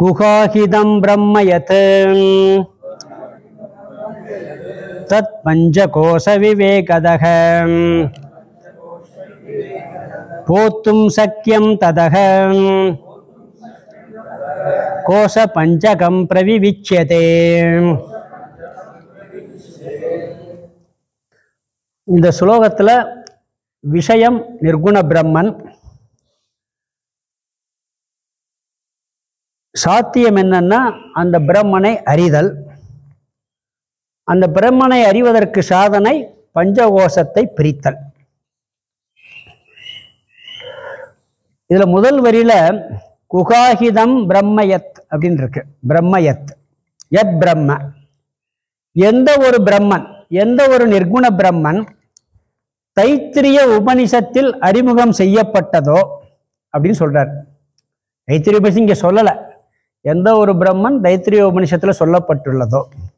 குகாஹிதம் பிரம்ம யத் தத் பஞ்சகோச விவேகதக போத்தும் சக்கியம் ததக கோஷ பஞ்சகம் பிரவிவிச்சியதே இந்த ஸ்லோகத்துல விஷயம் நிர்குண பிரம்மன் சாத்தியம் என்னன்னா அந்த பிரம்மனை அறிதல் அந்த பிரம்மனை அறிவதற்கு சாதனை பஞ்சகோஷத்தை பிரித்தல் இதுல முதல் வரியில குகாஹிதம் பிரம்மயத் அப்படின்னு இருக்கு பிரம்மயத் யத் பிரம்ம எந்த ஒரு பிரம்மன் எந்த ஒரு நிர்குண பிரம்மன் தைத்திரிய உபனிஷத்தில் அறிமுகம் செய்யப்பட்டதோ அப்படின்னு சொல்றார் தைத்திரிய உபனிஷம் இங்க சொல்லல எந்த ஒரு பிரம்மன் தைத்திரிய உபனிஷத்துல சொல்லப்பட்டுள்ளதோ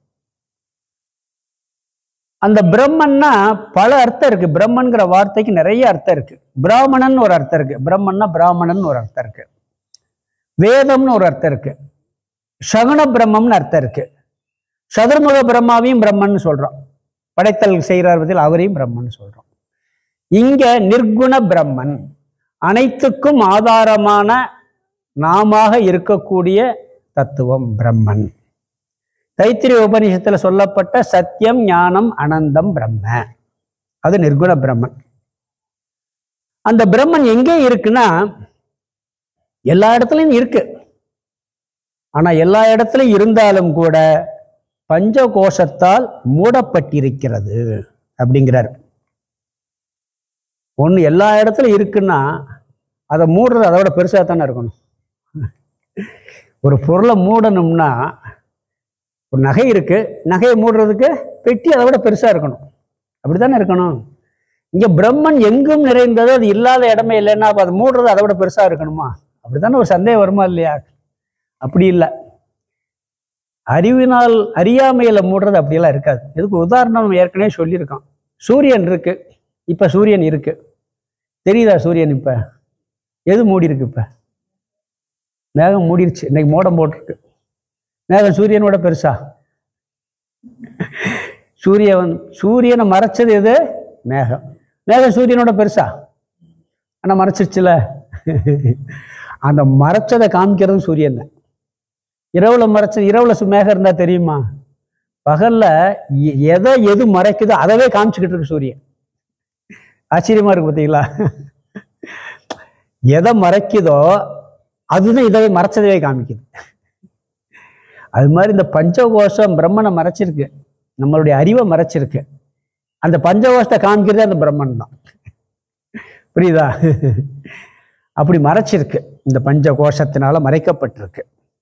அந்த பிரம்மன்னா பல அர்த்தம் இருக்கு பிரம்மன்கிற வார்த்தைக்கு நிறைய அர்த்தம் இருக்கு பிராமணன் ஒரு அர்த்தம் இருக்கு பிரம்மன்னா பிராமணன் ஒரு அர்த்தம் இருக்கு வேதம்னு ஒரு அர்த்தம் இருக்கு சகுன பிரம்மம்னு அர்த்தம் இருக்கு சதுர்முக பிரம்மாவையும் பிரம்மன்னு சொல்றோம் படைத்தல் செய்கிறார் பற்றியில் அவரையும் பிரம்மன் சொல்றோம் இங்க நிர்குண பிரம்மன் அனைத்துக்கும் ஆதாரமான நாமாக இருக்கக்கூடிய தத்துவம் பிரம்மன் தைத்திரிய உபநிஷத்துல சொல்லப்பட்ட சத்தியம் ஞானம் அனந்தம் பிரம்ம அது நிர்குண பிரம்மன் அந்த பிரம்மன் எங்கே இருக்குன்னா எல்லா இடத்துலயும் இருக்கு ஆனா எல்லா இடத்துலயும் இருந்தாலும் கூட பஞ்ச கோஷத்தால் மூடப்பட்டிருக்கிறது அப்படிங்கிறார் ஒன்று எல்லா இடத்துலயும் இருக்குன்னா அதை மூடுறது அதோட பெருசாக தானே இருக்கணும் ஒரு பொருளை மூடணும்னா ஒரு நகை இருக்கு நகையை மூடுறதுக்கு பெட்டி அதை விட பெருசாக இருக்கணும் அப்படித்தானே இருக்கணும் இங்கே பிரம்மன் எங்கும் நிறைந்தது அது இல்லாத இடமே இல்லைன்னா அப்போ அதை மூடுறது அதை விட பெருசாக இருக்கணுமா அப்படித்தானே ஒரு சந்தேகம் வருமா இல்லையா அப்படி இல்லை அறிவினால் அறியாமையில மூடுறது அப்படியெல்லாம் இருக்காது இதுக்கு உதாரணம் நம்ம ஏற்கனவே சொல்லியிருக்கோம் சூரியன் இருக்கு இப்ப சூரியன் இருக்கு தெரியுதா சூரியன் இப்ப எது மூடி இருக்கு இப்ப மேகம் மூடிருச்சு இன்னைக்கு மோடம் போட்டிருக்கு மேகம் சூரியனோட பெருசா சூரியன் சூரியனை மறைச்சது எது மேகம் மேகம் சூரியனோட பெருசா ஆனா மறைச்சிருச்சுல அந்த மறைச்சதை காமிக்கிறது சூரியன் தான் இரவுல மறைச்ச இரவுல சு- மேகம் இருந்தா தெரியுமா பகல்ல எ- எதை எது மறைக்குதோ அதவே காமிச்சுக்கிட்டு இருக்கு சூரியன் ஆச்சரியமா இருக்கு பார்த்தீங்களா எதை மறைக்குதோ அதுதான் இதை மறைச்சதவே காமிக்குது அது மாதிரி இந்த பஞ்சகோஷம் பிரம்மனை மறைச்சிருக்கு நம்மளுடைய அறிவை மறைச்சிருக்கு அந்த பஞ்சகோஷத்தை காமிக்கிறதே அந்த பிரம்மன் தான் புரியுதா அப்படி மறைச்சிருக்கு இந்த பஞ்சகோஷத்தினால மறைக்கப்பட்டிருக்கு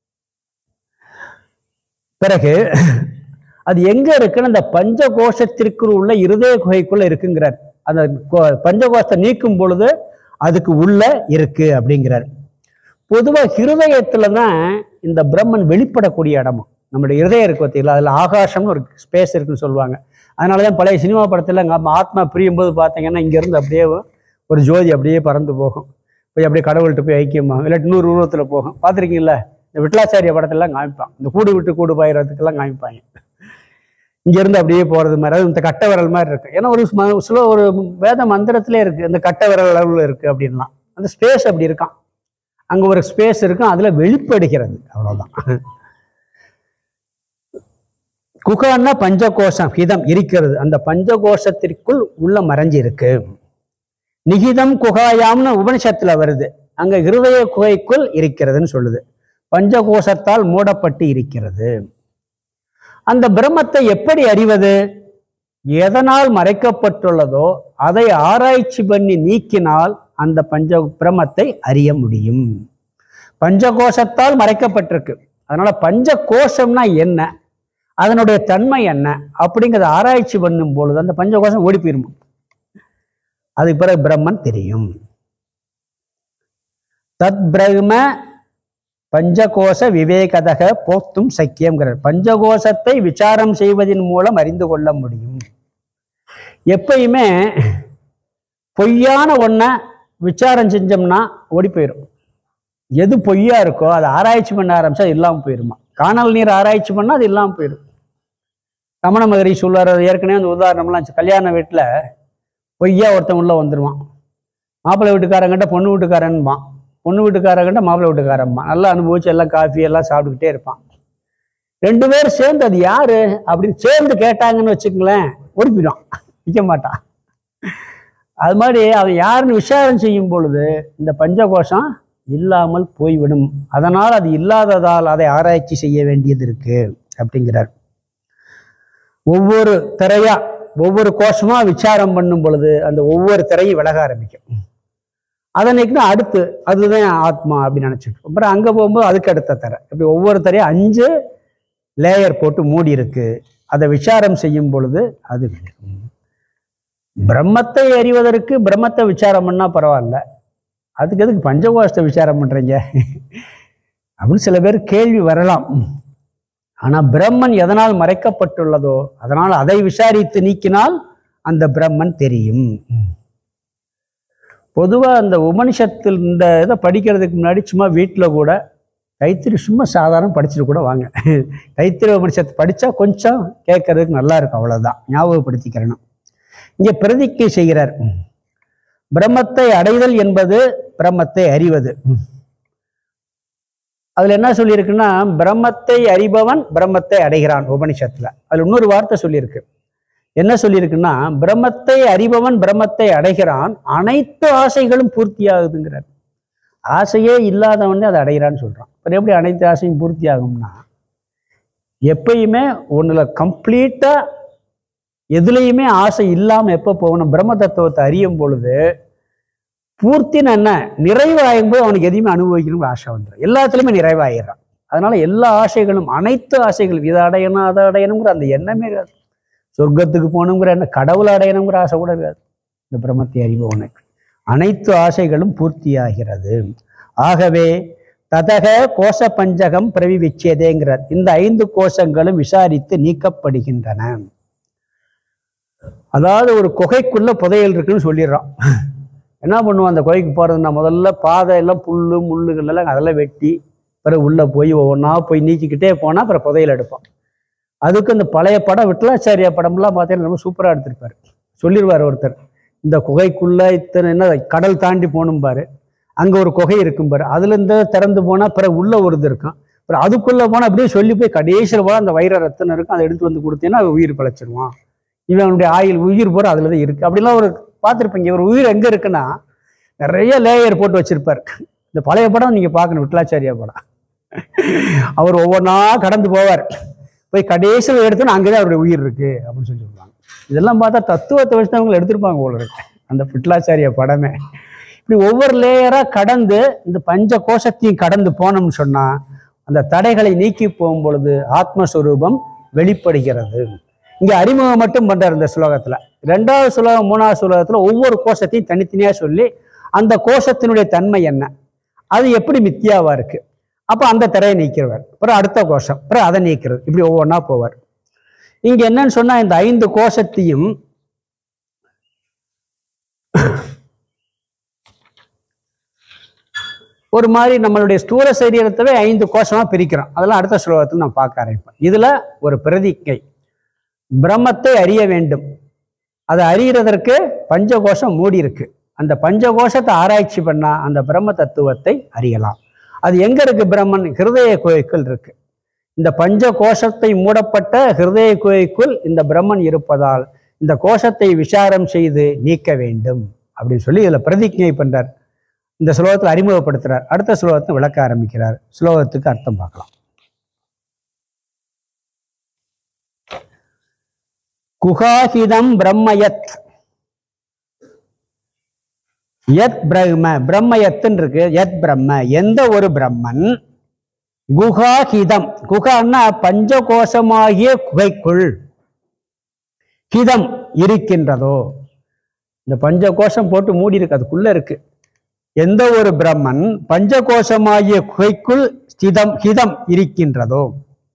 பிறகு அது எங்க இருக்குன்னு அந்த பஞ்சகோஷத்திற்குள் உள்ள இருதய குகைக்குள்ள இருக்குங்கிறார் அந்த கோ- பஞ்சகோஷத்தை நீக்கும் பொழுது அதுக்கு உள்ள இருக்கு அப்படிங்கிறார் பொதுவா ஹிருதயத்துல தான் இந்த பிரம்மன் வெளிப்படக்கூடிய இடமும் நம்மளுடைய இருதயம் இருக்கு பார்த்தீங்களா அதுல ஆகாசம்னு ஒரு ஸ்பேஸ் இருக்குன்னு சொல்லுவாங்க அதனாலதான் பழைய சினிமா படத்துல நம்ம ஆத்மா பிரியும் போது பார்த்தீங்கன்னா இங்க இருந்து அப்படியே ஒரு ஜோதி அப்படியே பறந்து போகும் போய் அப்படியே கடவுள்கிட்ட போய் ஐக்கியமாகும் இல்லாட்டி இன்னொரு உருவத்துல போகும் பார்த்துருக்கீங்களா இந்த விட்லாச்சாரிய படத்தெல்லாம் காமிப்பான் இந்த கூடு விட்டு கூடு பாயிறதுக்கெல்லாம் காமிப்பாங்க இங்க இருந்து அப்படியே போறது மாதிரி அது இந்த கட்ட விரல் மாதிரி இருக்கு ஏன்னா ஒரு ஸ்ம- சில ஒரு வேத மந்திரத்திலே இருக்கு இந்த கட்ட விரல் அளவுல இருக்கு அப்படின்லாம் அந்த ஸ்பேஸ் அப்படி இருக்கான் அங்க ஒரு ஸ்பேஸ் இருக்கும் அதுல வெளிப்படுகிறது அவ்வளவுதான் குகான்னா பஞ்சகோஷம் ஹிதம் இருக்கிறது அந்த பஞ்சகோஷத்திற்குள் உள்ள மறைஞ்சு இருக்கு நிகிதம் குகாயாம்னு உபனிஷத்துல வருது அங்க இருதய குகைக்குள் இருக்கிறதுன்னு சொல்லுது பஞ்சகோஷத்தால் மூடப்பட்டு இருக்கிறது அந்த பிரம்மத்தை எப்படி அறிவது எதனால் மறைக்கப்பட்டுள்ளதோ அதை ஆராய்ச்சி பண்ணி நீக்கினால் அந்த பஞ்ச பிரம்மத்தை அறிய முடியும் பஞ்சகோஷத்தால் மறைக்கப்பட்டிருக்கு அதனால பஞ்ச கோஷம்னா என்ன அதனுடைய தன்மை என்ன அப்படிங்கிறத ஆராய்ச்சி பண்ணும் பொழுது அந்த பஞ்சகோஷம் ஓடி போயிருமா அதுக்கு பிறகு பிரம்மன் தெரியும் தத் பிரம்ம பஞ்சகோஷ விவேகதக போத்தும் சக்கியம்ங்கிறார் பஞ்சகோஷத்தை விசாரம் செய்வதன் மூலம் அறிந்து கொள்ள முடியும் எப்பயுமே பொய்யான ஒன்றை விசாரம் செஞ்சோம்னா ஓடி போயிடும் எது பொய்யா இருக்கோ அதை ஆராய்ச்சி பண்ண ஆரம்பிச்சா அது இல்லாமல் போயிருமா காணல் நீர் ஆராய்ச்சி பண்ணால் அது இல்லாமல் போயிடும் ரமண மகரி சொல்வார் அது ஏற்கனவே அந்த உதாரணம்லாம் இருந்துச்சு. கல்யாண வீட்டில் பொய்யா ஒருத்தன் உள்ள வந்துடுவான் மாப்பிள்ளை வீட்டுக்காரங்கிட்ட பொண்ணு வீட்டுக்காரன்பான் பொண்ணு வீட்டுக்காரங்கிட்ட மாப்பிள்ளை வீட்டுக்காரன்பான் நல்லா அனுபவிச்சு எல்லாம் காஃபி எல்லாம் சாப்பிட்டுக்கிட்டே இருப்பான் ரெண்டு பேரும் சேர்ந்து அது யாரு அப்படின்னு சேர்ந்து கேட்டாங்கன்னு வச்சுக்கங்களேன் ஓடிப்பிடும் நிற்க மாட்டான் அது மாதிரி அவன் யாருன்னு விசாரணை செய்யும் பொழுது இந்த பஞ்சகோஷம் இல்லாமல் போய்விடும் அதனால் அது இல்லாததால் அதை ஆராய்ச்சி செய்ய வேண்டியது இருக்கு அப்படிங்கிறார் ஒவ்வொரு திரையா ஒவ்வொரு கோஷமா விசாரம் பண்ணும் பொழுது அந்த ஒவ்வொரு திரையும் விலக ஆரம்பிக்கும் அதனைக்கு அடுத்து அதுதான் ஆத்மா அப்படின்னு நினைச்சிட்டு அப்புறம் அங்க போகும்போது அதுக்கு அடுத்த திரை இப்படி ஒவ்வொரு திரையும் அஞ்சு லேயர் போட்டு மூடி இருக்கு அதை விசாரம் செய்யும் பொழுது அது விலகும் பிரம்மத்தை அறிவதற்கு பிரம்மத்தை விசாரம் பண்ணா பரவாயில்ல அதுக்கு எதுக்கு பஞ்சகோஷத்தை விசாரம் பண்றீங்க அப்படின்னு சில பேர் கேள்வி வரலாம் ஆனா பிரம்மன் எதனால் மறைக்கப்பட்டுள்ளதோ அதனால் அதை விசாரித்து நீக்கினால் அந்த பிரம்மன் தெரியும் பொதுவா அந்த உபனிஷத்தில் இந்த இதை படிக்கிறதுக்கு முன்னாடி சும்மா வீட்டில் கூட தைத்திரி சும்மா சாதாரண படிச்சுட்டு கூட வாங்க தைத்திரி உபனிஷத்தை படிச்சா கொஞ்சம் கேட்கறதுக்கு நல்லா இருக்கும் அவ்வளவுதான் ஞாபகப்படுத்திக்கிறணும் இங்க பிரதிக்கை செய்கிறார் பிரம்மத்தை அடைதல் என்பது பிரம்மத்தை அறிவது அதுல என்ன சொல்லியிருக்குன்னா பிரம்மத்தை அறிபவன் பிரம்மத்தை அடைகிறான் உபனிஷத்துல அதுல இன்னொரு வார்த்தை சொல்லியிருக்கு என்ன சொல்லியிருக்குன்னா பிரம்மத்தை அறிபவன் பிரம்மத்தை அடைகிறான் அனைத்து ஆசைகளும் பூர்த்தியாகுதுங்கிறார் ஆசையே இல்லாதவனே அதை அடைகிறான்னு சொல்றான் அப்புறம் எப்படி அனைத்து ஆசையும் பூர்த்தி ஆகும்னா எப்பயுமே ஒண்ணுல கம்ப்ளீட்டா எதுலேயுமே ஆசை இல்லாமல் எப்போ போகணும் பிரம்ம தத்துவத்தை அறியும் பொழுது பூர்த்தின்னு என்ன நிறைவாகும் போது அவனுக்கு எதையுமே அனுபவிக்கணும்னு ஆசை வந்துடும் எல்லாத்துலேயுமே நிறைவாயிடுறான் அதனால எல்லா ஆசைகளும் அனைத்து ஆசைகளும் இதை அடையணும் அதை அடையணுங்கிற அந்த எண்ணமே இருக்காது சொர்க்கத்துக்கு போகணுங்கிற எண்ணம் கடவுளை அடையணுங்கிற ஆசை கூட இருக்காது இந்த பிரம்மத்தை அறிபவனுக்கு அனைத்து ஆசைகளும் பூர்த்தியாகிறது ஆகவே ததக கோஷ பஞ்சகம் பிரவி விச்சேதேங்கிறார் இந்த ஐந்து கோஷங்களும் விசாரித்து நீக்கப்படுகின்றன அதாவது ஒரு குகைக்குள்ள புதையல் இருக்குன்னு சொல்லிடுறான் என்ன பண்ணுவோம் அந்த குகைக்கு போகிறதுனா முதல்ல பாதை எல்லாம் புல்லு முள்ளுகள் எல்லாம் அதெல்லாம் வெட்டி பிறகு உள்ளே போய் ஒவ்வொன்றா போய் நீக்கிக்கிட்டே போனால் அப்புறம் புதையல் எடுப்போம் அதுக்கு இந்த பழைய படம் விட்டலாச்சாரியா படம்லாம் பார்த்தீங்கன்னா ரொம்ப சூப்பராக எடுத்திருப்பாரு சொல்லிடுவார் ஒருத்தர் இந்த குகைக்குள்ள இத்தனை என்ன கடல் தாண்டி போகணும் பாரு அங்கே ஒரு குகை இருக்கும் பாரு அதுலேருந்து திறந்து போனால் பிறகு உள்ள ஒரு இது இருக்கும் அப்புறம் அதுக்குள்ளே போனால் அப்படியே சொல்லி போய் கடைசியில் போனால் அந்த வைர ரத்தனம் இருக்கும் அதை எடுத்து வந்து கொடுத்தீங்கன்னா அவன் உயிர் பிழைச்சிருவான் இவன் அவனுடைய ஆயில் உயிர் போகிற அதில் தான் இருக்குது அப்படிலாம் ஒரு பார்த்துருப்பீங்க இவர் உயிர் எங்கே இருக்குன்னா நிறைய லேயர் போட்டு வச்சிருப்பார் இந்த பழைய படம் நீங்கள் பார்க்கணும் விட்லாச்சாரியா படம் அவர் ஒவ்வொன்றா கடந்து போவார் போய் கடைசியில் எடுத்தோன்னா அங்கே தான் அவருடைய உயிர் இருக்கு அப்படின்னு சொல்லி சொல்லுவாங்க இதெல்லாம் பார்த்தா தத்துவத்தை வச்சு தான் அவங்க எடுத்திருப்பாங்க போல இருக்கு அந்த பிட்லாச்சாரிய படமே இப்படி ஒவ்வொரு லேயராக கடந்து இந்த பஞ்ச கோஷத்தையும் கடந்து போனோம்னு சொன்னா அந்த தடைகளை நீக்கி போகும் பொழுது ஆத்மஸ்வரூபம் வெளிப்படுகிறது இங்க அறிமுகம் மட்டும் பண்றார் இந்த ஸ்லோகத்துல ரெண்டாவது ஸ்லோகம் மூணாவது ஸ்லோகத்துல ஒவ்வொரு கோஷத்தையும் தனித்தனியா சொல்லி அந்த கோஷத்தினுடைய தன்மை என்ன அது எப்படி மித்தியாவா இருக்கு அப்ப அந்த திரையை நீக்கிறவர் அப்புறம் அடுத்த கோஷம் அப்புறம் அதை நீக்கிறது இப்படி ஒவ்வொன்றா போவார் இங்க என்னன்னு சொன்னா இந்த ஐந்து கோஷத்தையும் ஒரு மாதிரி நம்மளுடைய ஸ்தூல சரீரத்தவே ஐந்து கோஷமா பிரிக்கிறோம் அதெல்லாம் அடுத்த ஸ்லோகத்தில் நான் பார்க்க ஆரம்பிப்பேன் இதுல ஒரு பிரதிக்கை பிரம்மத்தை அறிய வேண்டும் அதை அறியறதற்கு பஞ்சகோஷம் மூடி இருக்கு அந்த பஞ்சகோஷத்தை ஆராய்ச்சி பண்ணா அந்த பிரம்ம தத்துவத்தை அறியலாம் அது எங்க இருக்கு பிரம்மன் ஹிருதய குகைக்குள் இருக்கு இந்த பஞ்ச கோஷத்தை மூடப்பட்ட ஹிருதய குகைக்குள் இந்த பிரம்மன் இருப்பதால் இந்த கோஷத்தை விசாரம் செய்து நீக்க வேண்டும் அப்படின்னு சொல்லி இதுல பிரதிஜை பண்றார் இந்த ஸ்லோகத்தில் அறிமுகப்படுத்துறார் அடுத்த ஸ்லோகத்தை விளக்க ஆரம்பிக்கிறார் ஸ்லோகத்துக்கு அர்த்தம் பார்க்கலாம் குகாஹிதம் பிரம்மயத் யத் பிரம்ம பிரம்மயத்துன்னு இருக்கு யத் பிரம்ம எந்த ஒரு பிரம்மன் குகாஹிதம் குகான்னா பஞ்சகோஷமாகிய குகைக்குள் ஹிதம் இருக்கின்றதோ இந்த பஞ்சகோஷம் போட்டு மூடி இருக்கு அதுக்குள்ள இருக்கு எந்த ஒரு பிரம்மன் பஞ்சகோஷமாகிய குகைக்குள் ஸ்திதம் ஹிதம் இருக்கின்றதோ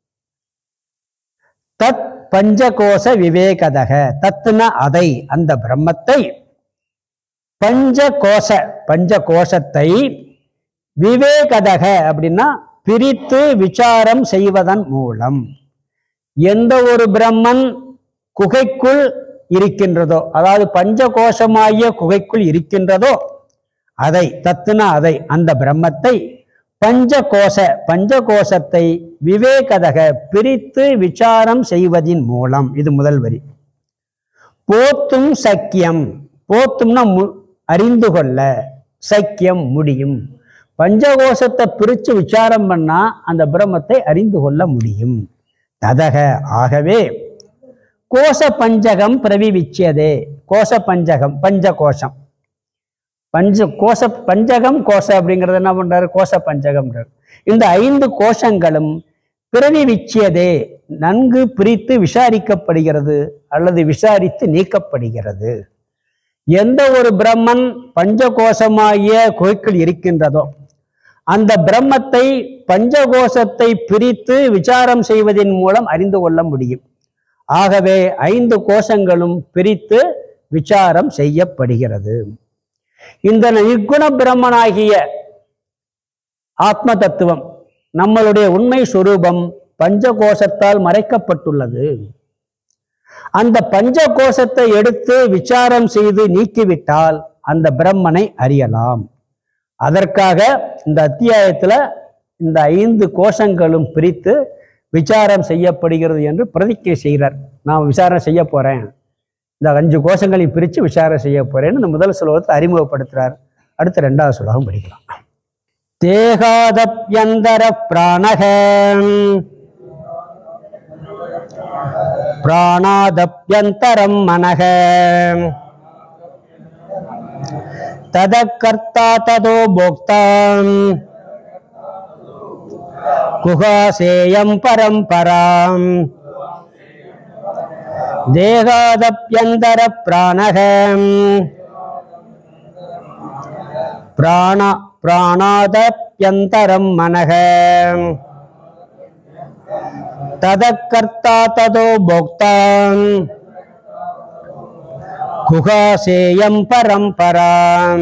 தத் பஞ்சகோஷ விவேகதக தத்துன அதை அந்த பிரம்மத்தை பஞ்சகோஷ பஞ்சகோஷத்தை விவேகதக அப்படின்னா பிரித்து விசாரம் செய்வதன் மூலம் எந்த ஒரு பிரம்மன் குகைக்குள் இருக்கின்றதோ அதாவது பஞ்சகோஷமாகிய குகைக்குள் இருக்கின்றதோ அதை தத்துனா அதை அந்த பிரம்மத்தை பஞ்சகோஷ பஞ்சகோஷத்தை விவேகதக பிரித்து விசாரம் செய்வதின் மூலம் இது முதல் வரி போத்தும் சக்கியம் போத்தும்னா மு- அறிந்து கொள்ள சக்கியம் முடியும் பஞ்சகோஷத்தை பிரிச்சு விசாரம் பண்ணா அந்த பிரம்மத்தை அறிந்து கொள்ள முடியும் ததக ஆகவே கோஷ பஞ்சகம் பிரவிவிச்சியதே கோஷ பஞ்சகம் பஞ்சகோஷம் பஞ்ச கோஷ பஞ்சகம் கோஷ அப்படிங்கிறது என்ன பண்றாரு கோஷ பஞ்சகம்ன்றார் இந்த ஐந்து கோஷங்களும் பிறவி விச்சியதே நன்கு பிரித்து விசாரிக்கப்படுகிறது அல்லது விசாரித்து நீக்கப்படுகிறது எந்த ஒரு பிரம்மன் பஞ்சகோஷமாகிய குகைக்குள் இருக்கின்றதோ அந்த பிரம்மத்தை பஞ்சகோஷத்தை பிரித்து விசாரம் செய்வதன் மூலம் அறிந்து கொள்ள முடியும் ஆகவே ஐந்து கோஷங்களும் பிரித்து விசாரம் செய்யப்படுகிறது இந்த நிர்குண பிரம்மனாகிய ஆத்ம தத்துவம் நம்மளுடைய உண்மை சுரூபம் பஞ்சகோஷத்தால் மறைக்கப்பட்டுள்ளது அந்த பஞ்சகோஷத்தை எடுத்து விசாரம் செய்து நீக்கிவிட்டால் அந்த பிரம்மனை அறியலாம் அதற்காக இந்த அத்தியாயத்துல இந்த ஐந்து கோஷங்களும் பிரித்து விசாரம் செய்யப்படுகிறது என்று பிரதிக்கை செய்கிறார் நான் விசாரணை செய்ய போறேன் இந்த அஞ்சு கோஷங்களையும் பிரித்து விசாரணை செய்ய போறேன்னு இந்த முதல் சுலோகத்தை அறிமுகப்படுத்துறார் அடுத்த ரெண்டாவது சுலோகம் படிக்கலாம் தேகாதப்யந்தர பிராணக பிராணாதப்யந்தரம் மனக ததக்கர்த்தா ததோ போக்தா குகாசேயம் பரம்பராம் தேகாதப்யந்தர பிராணகம் பிராண பிராணாதப்யந்தரம் மனக ததக்கர்த்தா ததோ போக்தா குகாசேயம் பரம்பராம்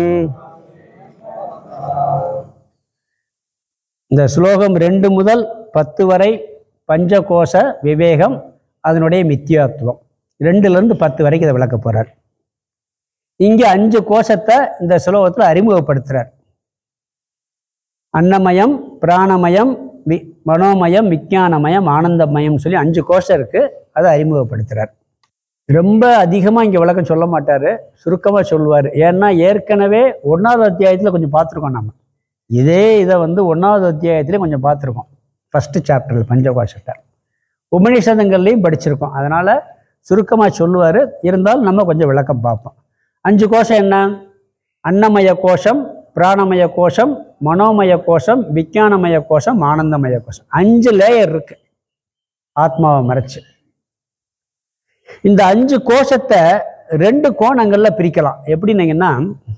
இந்த ஸ்லோகம் ரெண்டு முதல் பத்து வரை பஞ்சகோஷ விவேகம் அதனுடைய மித்தியாத்துவம் ரெண்டுலேருந்து பத்து வரைக்கும் இதை விளக்க போறார் இங்கே அஞ்சு கோஷத்தை இந்த ஸ்லோகத்தில் அறிமுகப்படுத்துறார் அன்னமயம் பிராணமயம் வி மனோமயம் விஞ்ஞானமயம் ஆனந்தமயம் சொல்லி அஞ்சு கோஷம் இருக்கு அதை அறிமுகப்படுத்துறார் ரொம்ப அதிகமாக இங்கே விளக்கம் சொல்ல மாட்டார் சுருக்கமாக சொல்லுவார் ஏன்னா ஏற்கனவே ஒன்றாவது அத்தியாயத்தில் கொஞ்சம் பார்த்துருக்கோம் நம்ம இதே இதை வந்து ஒன்றாவது அத்தியாயத்திலே கொஞ்சம் பார்த்துருக்கோம் ஃபஸ்ட்டு சாப்டரில் பஞ்சகோஷத்தை உபநிஷதங்கள்லையும் படிச்சிருக்கோம் அதனால் சுருக்கமாக சொல்லுவார் இருந்தாலும் நம்ம கொஞ்சம் விளக்கம் பார்ப்போம் அஞ்சு கோஷம் என்ன அன்னமய கோஷம் பிராணமய கோஷம் மனோமய கோஷம் விஞ்ஞானமய கோஷம் ஆனந்தமய கோஷம் அஞ்சு லேயர் இருக்கு ஆத்மாவை மறைச்சு இந்த அஞ்சு கோஷத்தை ரெண்டு கோணங்கள்ல பிரிக்கலாம் எப்படின்னீங்கன்னா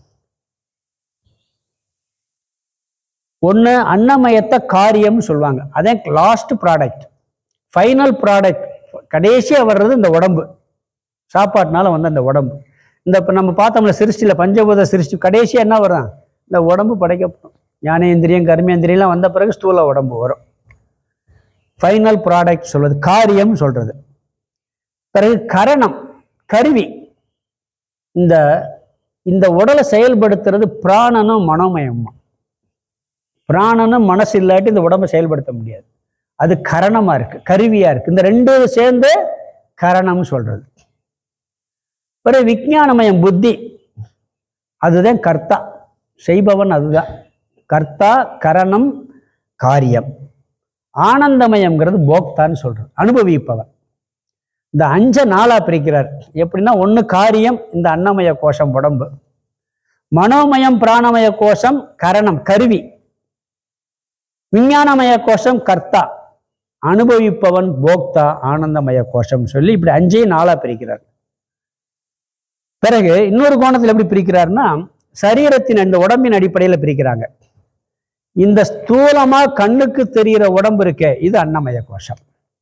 ஒன்று அன்னமயத்தை காரியம்னு சொல்லுவாங்க அதே லாஸ்ட் ப்ராடக்ட் ஃபைனல் ப்ராடக்ட் கடைசியாக வர்றது இந்த உடம்பு சாப்பாட்டுனால வந்த இந்த உடம்பு இந்த இப்போ நம்ம பார்த்தோம்ல சிருஷ்டியில் பஞ்சபூத சிருஷ்டி கடைசியாக என்ன வரும் இந்த உடம்பு படைக்கப்படும் ஞானேந்திரியம் கர்மேந்திரியம்லாம் வந்த பிறகு ஸ்தூல உடம்பு வரும் ஃபைனல் ப்ராடக்ட் சொல்றது காரியம் சொல்றது பிறகு கரணம் கருவி இந்த இந்த உடலை செயல்படுத்துறது பிராணனும் மனோமயமும் பிராணனும் மனசு இல்லாட்டி இந்த உடம்பை செயல்படுத்த முடியாது அது கரணமா இருக்கு கருவியா இருக்கு இந்த ரெண்டும் சேர்ந்து கரணம்னு சொல்றது பிறகு விஞ்ஞானமயம் புத்தி அதுதான் கர்த்தா செய்பவன் அதுதான் கர்த்தா கரணம் காரியம் ஆனந்தமயம்ங்கிறது போக்தான்னு சொல்றது அனுபவிப்பவன் இந்த அஞ்ச நாளா பிரிக்கிறார் எப்படின்னா ஒண்ணு காரியம் இந்த அன்னமய கோஷம் உடம்பு மனோமயம் பிராணமய கோஷம் கரணம் கருவி விஞ்ஞானமய கோஷம் கர்த்தா அனுபவிப்பவன் போக்தா ஆனந்தமய கோஷம் சொல்லி இப்படி அஞ்சையும் நாளா பிரிக்கிறார் பிறகு இன்னொரு கோணத்தில் எப்படி பிரிக்கிறார்னா சரீரத்தின் இந்த உடம்பின் அடிப்படையில் பிரிக்கிறாங்க இந்த ஸ்தூலமா கண்ணுக்கு தெரிகிற உடம்பு இருக்கே இது அன்னமய கோஷம்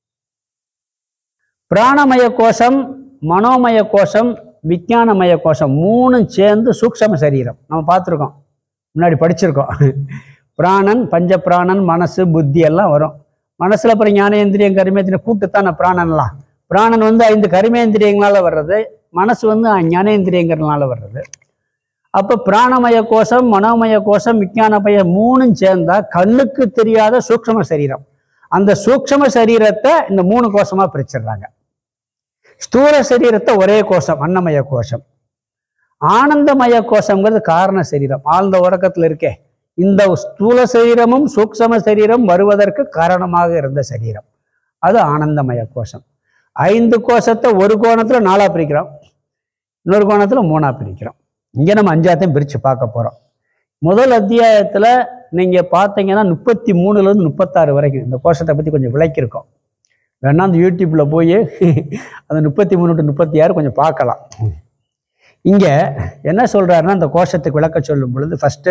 பிராணமய கோஷம் மனோமய கோஷம் விஞ்ஞானமய கோஷம் மூணும் சேர்ந்து சூக்ஷம சரீரம் நம்ம பார்த்துருக்கோம் முன்னாடி படிச்சிருக்கோம் பிராணன் பஞ்ச பிராணன் மனசு புத்தி எல்லாம் வரும் மனசுல அப்புறம் ஞானேந்திரியம் கருமேந்திரியம் கூட்டுத்தான பிராணன்லாம் பிராணன் வந்து ஐந்து கருமேந்திரியங்களால வர்றது மனசு வந்து ஞானேந்திரியங்கிறதுனால வர்றது அப்போ பிராணமய கோஷம் மனோமய கோஷம் விஞ்ஞானமய மூணும் சேர்ந்தா கண்ணுக்கு தெரியாத சூக்ஷ்ம சரீரம் அந்த சூக்ஷ்ம சரீரத்தை இந்த மூணு கோஷமா பிரிச்சிடுறாங்க ஸ்தூல சரீரத்தை ஒரே கோஷம் அன்னமய கோஷம் ஆனந்தமய கோஷம்ங்கிறது காரண சரீரம் ஆழ்ந்த உறக்கத்துல இருக்கே இந்த ஸ்தூல சரீரமும் சூக்ஷ்ம சரீரம் வருவதற்கு காரணமாக இருந்த சரீரம் அது ஆனந்தமய கோஷம் ஐந்து கோஷத்தை ஒரு கோணத்துல நாலா பிரிக்கிறோம் இன்னொரு கோணத்துல மூணா பிரிக்கிறோம் இங்க நம்ம அஞ்சாத்தையும் பிரிச்சு பார்க்க போறோம் முதல் அத்தியாயத்துல நீங்க பார்த்தீங்கன்னா முப்பத்தி மூணுல இருந்து முப்பத்தாறு வரைக்கும் இந்த கோஷத்தை பத்தி கொஞ்சம் விளக்கியிருக்கோம் வேணா அந்த யூடியூப்ல போய் அந்த முப்பத்தி மூணு டு முப்பத்தி ஆறு கொஞ்சம் பார்க்கலாம் இங்க என்ன சொல்றாருன்னா அந்த கோஷத்துக்கு விளக்க சொல்லும் பொழுது ஃபர்ஸ்ட்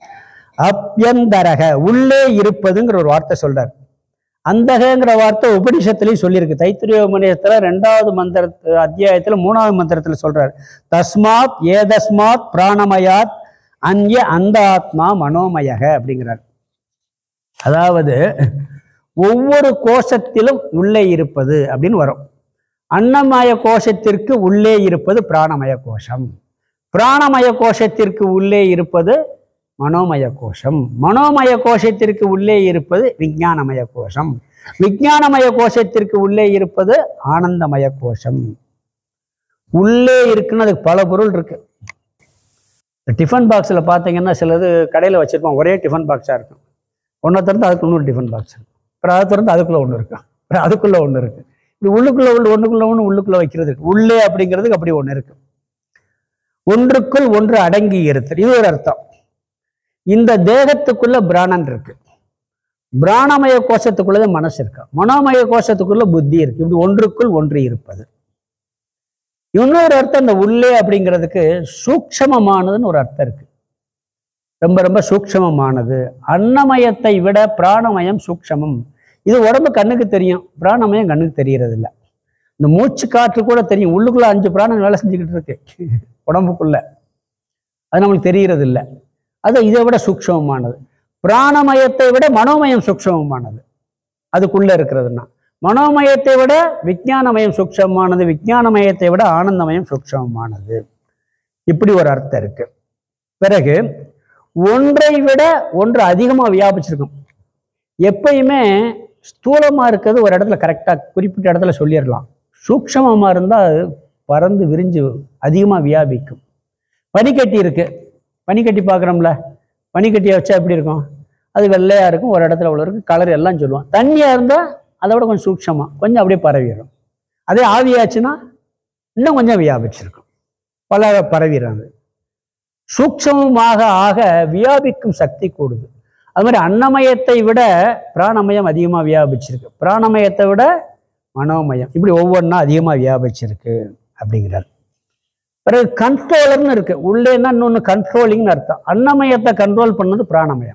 அப்யந்தரக உள்ளே இருப்பதுங்கிற ஒரு வார்த்தை சொல்றார் அந்தகங்கிற வார்த்தை உபனிஷத்துலயும் சொல்லியிருக்கு தைத்திரிய உபநிஷத்துல ரெண்டாவது மந்திர அத்தியாயத்துல மூணாவது மந்திரத்துல சொல்றார் தஸ்மாத் ஏதஸ்மாத் பிராணமயாத் அந்ய அந்த ஆத்மா மனோமயக அப்படிங்கிறார் அதாவது ஒவ்வொரு கோஷத்திலும் உள்ளே இருப்பது அப்படின்னு வரும் அன்னமய கோஷத்திற்கு உள்ளே இருப்பது பிராணமய கோஷம் பிராணமய கோஷத்திற்கு உள்ளே இருப்பது மனோமய கோஷம் மனோமய கோஷத்திற்கு உள்ளே இருப்பது விஞ்ஞானமய கோஷம் விஞ்ஞானமய கோஷத்திற்கு உள்ளே இருப்பது ஆனந்தமய கோஷம் உள்ளே இருக்குன்னு அதுக்கு பல பொருள் இருக்கு டிஃபன் பாக்ஸில் பார்த்தீங்கன்னா சிலது கடையில் வச்சுருப்போம் ஒரே டிஃபன் பாக்ஸாக இருக்கும் ஒன்றை திறந்து அதுக்கு இன்னொரு டிஃபன் பாக்ஸ் இருக்கும் அப்புறம் அதை திறந்து அதுக்குள்ளே ஒன்று இருக்கும் அப்புறம் அதுக்குள்ளே ஒன்று இருக்குது இப்படி உள்ளுக்குள்ளே உள்ள ஒன்றுக்குள்ளே ஒன்று உள்ளுக்குள்ளே வைக்கிறது இருக்கு உள்ளே அப்படிங்கிறதுக்கு அப்படி ஒன்று இருக்கு ஒன்றுக்குள் ஒன்று அடங்கி இருத்தல் இது ஒரு அர்த்தம் இந்த தேகத்துக்குள்ள பிராணன் இருக்கு பிராணமய கோஷத்துக்குள்ளது மனசு இருக்கு மனோமய கோஷத்துக்குள்ள புத்தி இருக்கு இப்படி ஒன்றுக்குள் ஒன்று இருப்பது இன்னொரு அர்த்தம் இந்த உள்ளே அப்படிங்கிறதுக்கு சூக்ஷமமானதுன்னு ஒரு அர்த்தம் இருக்கு ரொம்ப ரொம்ப சூக்ஷமமானது அன்னமயத்தை விட பிராணமயம் சூக்ஷமம் இது உடம்பு கண்ணுக்கு தெரியும் பிராணமயம் கண்ணுக்கு தெரியறது இல்லை இந்த மூச்சு காற்று கூட தெரியும் உள்ளுக்குள்ள அஞ்சு பிராணம் வேலை செஞ்சுக்கிட்டு இருக்கு உடம்புக்குள்ள அது நம்மளுக்கு தெரியறது இல்லை அது இதை விட சூக்ஷமமானது பிராணமயத்தை விட மனோமயம் சூக்ஷமமானது அதுக்குள்ள இருக்கிறதுனா மனோமயத்தை விட விஞ்ஞானமயம் சூக்ஷமமானது விஞ்ஞானமயத்தை விட ஆனந்தமயம் சூக்ஷமமானது இப்படி ஒரு அர்த்தம் இருக்கு பிறகு ஒன்றை விட ஒன்று அதிகமாக வியாபிச்சிருக்கும் எப்பயுமே ஸ்தூலமாக இருக்கிறது ஒரு இடத்துல கரெக்டாக குறிப்பிட்ட இடத்துல சொல்லிடலாம் சூக்ஷமமாக இருந்தால் பறந்து விரிஞ்சு அதிகமாக வியாபிக்கும் பனிக்கட்டி இருக்கு பனிக்கட்டி பார்க்குறோம்ல பனிக்கட்டியை வச்சா எப்படி இருக்கும் அது வெள்ளையாக இருக்கும் ஒரு இடத்துல உள்ள இருக்கும் கலர் எல்லாம் சொல்லுவோம் தண்ணியாக இருந்தால் அதை விட கொஞ்சம் சூக்ஷமாக கொஞ்சம் அப்படியே பரவிடும் அதே ஆவியாச்சுன்னா இன்னும் கொஞ்சம் வியாபிச்சிருக்கும் பல பரவிடுறாங்க சூக்ஷமமாக ஆக வியாபிக்கும் சக்தி கூடுது அது மாதிரி அன்னமயத்தை விட பிராணமயம் அதிகமாக வியாபிச்சிருக்கு பிராணமயத்தை விட மனோமயம் இப்படி ஒவ்வொன்றா அதிகமாக வியாபிச்சிருக்கு அப்படிங்கிறார் பிறகு கண்ட்ரோலர்னு இருக்கு உள்ளேன்னா இன்னொன்று கண்ட்ரோலிங்னு அர்த்தம் அன்னமயத்தை கண்ட்ரோல் பண்ணது பிராணமயம்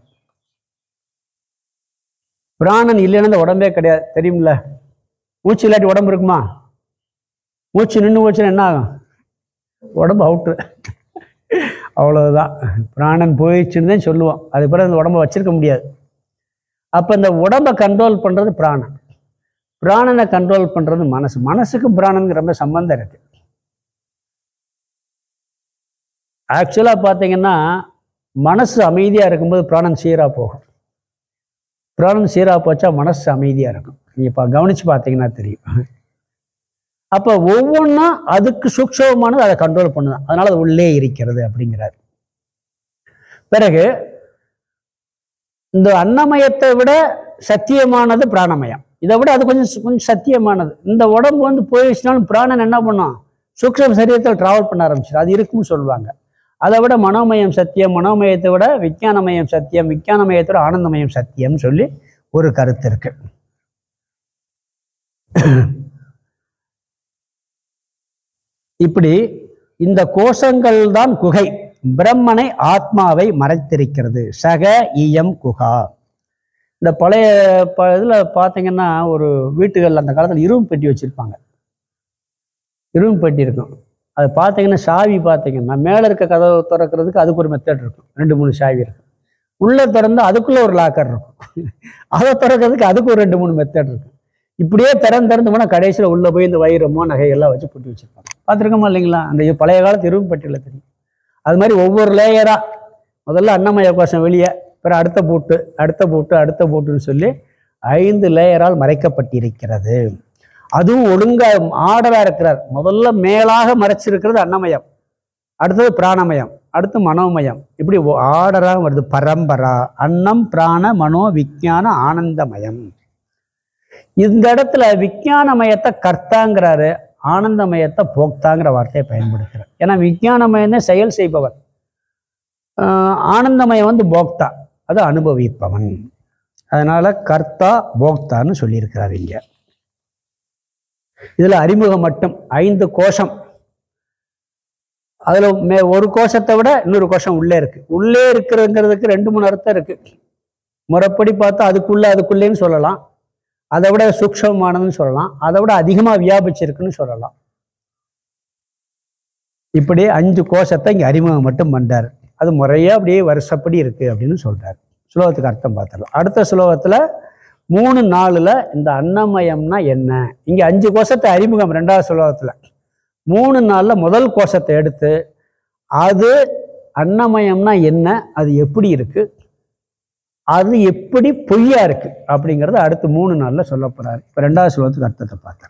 பிராணன் இல்லைன்னா இந்த உடம்பே கிடையாது தெரியுமில்ல மூச்சு இல்லாட்டி உடம்பு இருக்குமா மூச்சு நின்று போச்சுன்னா என்ன ஆகும் உடம்பு அவுட்டு அவ்வளவுதான் பிராணன் போயிடுச்சுன்னு தான் சொல்லுவோம் அது பிறகு அந்த உடம்ப வச்சிருக்க முடியாது அப்போ இந்த உடம்பை கண்ட்ரோல் பண்ணுறது பிராணன் பிராணனை கண்ட்ரோல் பண்ணுறது மனசு மனசுக்கு பிராணனுக்கு ரொம்ப சம்பந்தம் இருக்கு ஆக்சுவலாக பார்த்தீங்கன்னா மனசு அமைதியாக இருக்கும்போது பிராணன் சீராக போகும் பிராணன் சீராக போச்சா மனசு அமைதியாக இருக்கும் நீங்கள் இப்போ கவனித்து பார்த்தீங்கன்னா தெரியும் அப்போ ஒவ்வொன்றும் அதுக்கு சூக்ஷமானது அதை கண்ட்ரோல் பண்ணுதான் அதனால அது உள்ளே இருக்கிறது அப்படிங்கிறார் பிறகு இந்த அன்னமயத்தை விட சத்தியமானது பிராணமயம் இதை விட அது கொஞ்சம் சு- கொஞ்சம் சத்தியமானது இந்த உடம்பு வந்து போயிடுச்சுனாலும் பிராணன் என்ன பண்ணும் சூக்ஷ்ம சரீரத்தில் டிராவல் பண்ண ஆரம்பிச்சிடும் அது இருக்குன்னு சொல்லுவாங்க அதை விட மனோமயம் சத்தியம் மனோமயத்தை விட விஞ்ஞானமயம் சத்தியம் விஞ்ஞானமயத்தை விட ஆனந்தமயம் சத்தியம் சொல்லி ஒரு கருத்து இருக்கு இப்படி இந்த கோஷங்கள் தான் குகை பிரம்மனை ஆத்மாவை மறைத்திருக்கிறது சக இயம் குகா இந்த பழைய ப இதில் பார்த்தீங்கன்னா ஒரு வீட்டுகளில் அந்த காலத்தில் இரும்பு பெட்டி வச்சுருப்பாங்க இரும்பு பெட்டி இருக்கும் அது பார்த்தீங்கன்னா சாவி பார்த்தீங்கன்னா மேலே இருக்க கதவை திறக்கிறதுக்கு அதுக்கு ஒரு மெத்தட் இருக்கும் ரெண்டு மூணு சாவி இருக்கும் உள்ள திறந்து அதுக்குள்ள ஒரு லாக்கர் இருக்கும் அதை திறக்கிறதுக்கு அதுக்கு ஒரு ரெண்டு மூணு மெத்தட் இருக்கு இப்படியே திறந்து திறந்து போனால் கடைசியில் உள்ள போய் இந்த வைரமோ நகையெல்லாம் வச்சு பூட்டி வச்சிருப்பாங்க பார்த்துருக்கோமா இல்லைங்களா அந்த பழைய காலத்து இரும்பட்டியில் தெரியும் அது மாதிரி ஒவ்வொரு லேயரா முதல்ல அன்னமய கோஷம் வெளியே பிறகு அடுத்த பூட்டு அடுத்த பூட்டு அடுத்த பூட்டுன்னு சொல்லி ஐந்து லேயரால் மறைக்கப்பட்டிருக்கிறது அதுவும் ஒழுங்கா ஆர்டரா இருக்கிறார் முதல்ல மேலாக மறைச்சிருக்கிறது அன்னமயம் அடுத்தது பிராணமயம் அடுத்து மனோமயம் இப்படி ஆர்டராக வருது பரம்பரா அன்னம் பிராண மனோ விஞ்ஞான ஆனந்தமயம் இந்த இடத்துல விஞ்ஞானமயத்தை கர்த்தாங்கிறாரு ஆனந்தமயத்தை போக்தாங்கிற வார்த்தையை பயன்படுத்துகிறார் ஏன்னா விஞ்ஞானமயம் தான் செயல் செய்பவன் ஆஹ் ஆனந்தமயம் வந்து போக்தா அது அனுபவிப்பவன் அதனால கர்த்தா போக்தான்னு சொல்லியிருக்கிறார் இங்க இதுல அறிமுகம் மட்டும் ஐந்து கோஷம் அதுல மே ஒரு கோஷத்தை விட இன்னொரு கோஷம் உள்ளே இருக்கு உள்ளே இருக்கிறதுங்கிறதுக்கு ரெண்டு மூணு அர்த்தம் இருக்கு முறைப்படி பார்த்தா அதுக்குள்ள அதுக்குள்ளேன்னு சொல்லலாம் அதை விட சூக்ஷமானதுன்னு சொல்லலாம் அதை விட அதிகமா வியாபிச்சிருக்குன்னு சொல்லலாம் இப்படி அஞ்சு கோஷத்தை இங்க அறிமுகம் மட்டும் பண்றாரு அது முறையா அப்படியே வருஷப்படி இருக்கு அப்படின்னு சொல்றாரு ஸ்லோகத்துக்கு அர்த்தம் பார்த்துடலாம் அடுத்த ஸ்லோகத்துல மூணு நாளுல இந்த அன்னமயம்னா என்ன இங்க அஞ்சு கோஷத்தை அறிமுகம் ரெண்டாவது ஸ்லோகத்துல மூணு நாள்ல முதல் கோஷத்தை எடுத்து அது அன்னமயம்னா என்ன அது எப்படி இருக்கு அது எப்படி பொய்யா இருக்கு அப்படிங்கறத அடுத்து மூணு நாள்ல சொல்ல போறாரு இப்ப ரெண்டாவது ஸ்லோகத்துக்கு அர்த்தத்தை பார்த்துடலாம்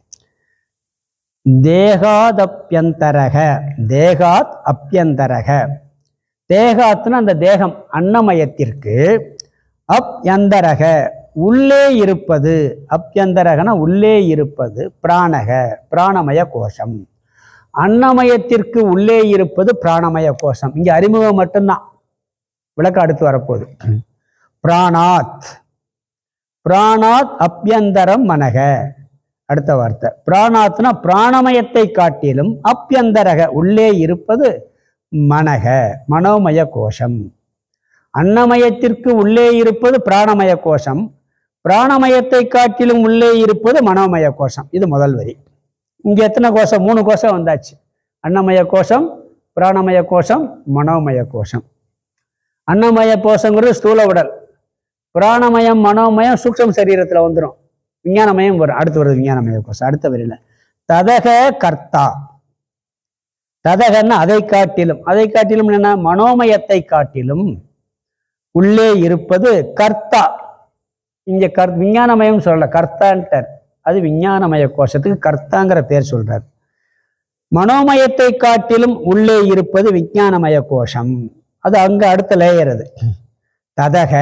தேகாதப்யந்தரக தேகாத் அப்யந்தரக தேகாத்னா அந்த தேகம் அன்னமயத்திற்கு அப்யந்தரக உள்ளே இருப்பது அப்யந்தரகனா உள்ளே இருப்பது பிராணக பிராணமய கோஷம் அன்னமயத்திற்கு உள்ளே இருப்பது பிராணமய கோஷம் இங்க அறிமுகம் மட்டும்தான் விளக்கம் அடுத்து வரப்போகுது பிராணாத் பிராணாத் அப்யந்தரம் மனக அடுத்த வார்த்தை பிராணாத்னா பிராணமயத்தை காட்டிலும் அப்யந்தரக உள்ளே இருப்பது மனக மனோமய கோஷம் அன்னமயத்திற்கு உள்ளே இருப்பது பிராணமய கோஷம் பிராணமயத்தை காட்டிலும் உள்ளே இருப்பது மனோமய கோஷம் இது முதல் வரி இங்க எத்தனை கோஷம் மூணு கோஷம் வந்தாச்சு அன்னமய கோஷம் பிராணமய கோஷம் மனோமய கோஷம் அன்னமய கோஷங்கிறது ஸ்தூல உடல் பிராணமயம் மனோமயம் சூக்ஷம் சரீரத்துல வந்துடும் விஞ்ஞானமயம் வரும் அடுத்து வருது விஞ்ஞானமய கோஷம் அடுத்த வரியில ததக கர்த்தா ததகன்னா அதை காட்டிலும் அதை காட்டிலும் என்ன மனோமயத்தை காட்டிலும் உள்ளே இருப்பது கர்த்தா இங்க கர் விஞ்ஞானமயம் சொல்லல கர்த்தான்ட்டார் அது விஞ்ஞானமய கோஷத்துக்கு கர்த்தாங்கிற பேர் சொல்றார் மனோமயத்தை காட்டிலும் உள்ளே இருப்பது விஞ்ஞானமய கோஷம் அது அங்க அடுத்த லேயர் அது ததக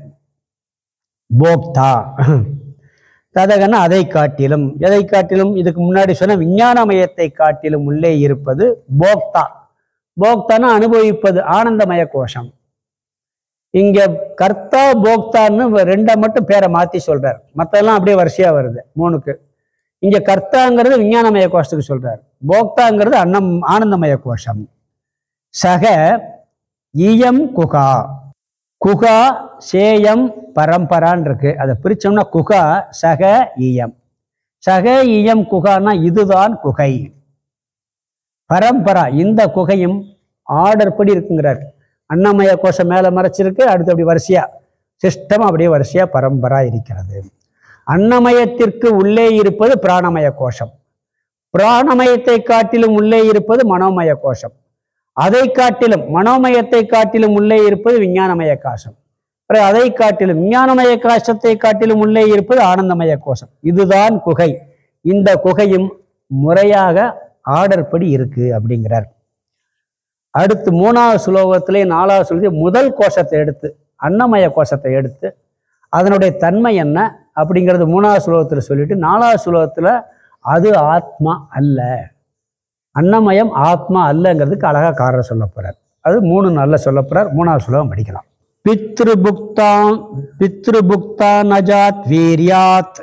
போக்தா ததகன்னா அதை காட்டிலும் எதை காட்டிலும் இதுக்கு முன்னாடி சொன்ன விஞ்ஞானமயத்தை காட்டிலும் உள்ளே இருப்பது போக்தா போக்தான்னா அனுபவிப்பது ஆனந்தமய கோஷம் இங்க கர்த்தா போக்தான்னு ரெண்டை மட்டும் பேரை மாத்தி சொல்றார் மத்தெல்லாம் அப்படியே வரிசையா வருது மூணுக்கு இங்க கர்த்தாங்கிறது விஞ்ஞானமய கோஷத்துக்கு சொல்றார் போக்தாங்கிறது அன்னம் ஆனந்தமய கோஷம் சக இயம் குகா குகா சேயம் பரம்பரான் இருக்கு அதை பிரிச்சோம்னா குகா சக ஈயம் சக ஈயம் குகான்னா இதுதான் குகை பரம்பரா இந்த குகையும் ஆர்டர் படி இருக்குங்கிறார் அன்னமய கோஷம் மேல மறைச்சிருக்கு அடுத்து அப்படி வரிசையா சிஸ்டம் அப்படியே வரிசையா பரம்பரா இருக்கிறது அன்னமயத்திற்கு உள்ளே இருப்பது பிராணமய கோஷம் பிராணமயத்தை காட்டிலும் உள்ளே இருப்பது மனோமய கோஷம் அதை காட்டிலும் மனோமயத்தை காட்டிலும் உள்ளே இருப்பது விஞ்ஞானமய காசம் பிறகு அதை காட்டிலும் விஞ்ஞானமய காசத்தை காட்டிலும் உள்ளே இருப்பது ஆனந்தமய கோஷம் இதுதான் குகை இந்த குகையும் முறையாக ஆர்டர் படி இருக்கு அப்படிங்கிறார் அடுத்து மூணாவது சுலோகத்திலே நாலாவது சுலோகத்திலே முதல் கோஷத்தை எடுத்து அன்னமய கோஷத்தை எடுத்து அதனுடைய தன்மை என்ன அப்படிங்கிறது மூணாவது சுலோகத்தில் சொல்லிட்டு நாலாவது சுலோகத்தில் அது ஆத்மா அல்ல அன்னமயம் ஆத்மா அல்லங்கிறதுக்கு அழகா காரணம் சொல்ல போறார் அது மூணு நாள்ல சொல்ல போறார் மூணாவது சுலோகம் படிக்கலாம் பித்ருபுக்தான் பித்ருபுக்தா நஜாத் வீரியாத்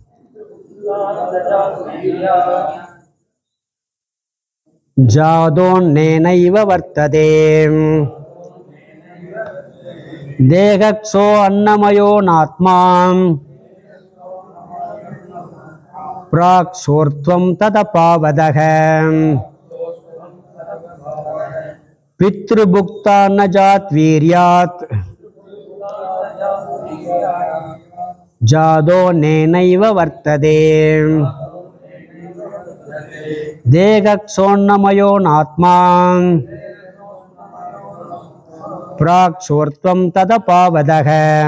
ஜாதோன்னேனைவ வர்த்ததே தேகக்ஷோ அன்னமயோ நாத்மாம் प्राक् सोर्त्वं तदपावदः पितृभुक्ता न जात् वीर्यात् ஜாதோ நேனைவ வர்த்ததே தேகக்ஷோன்னமயோ நாத்மா பிராக் சோர்த்வம் தத பாவதக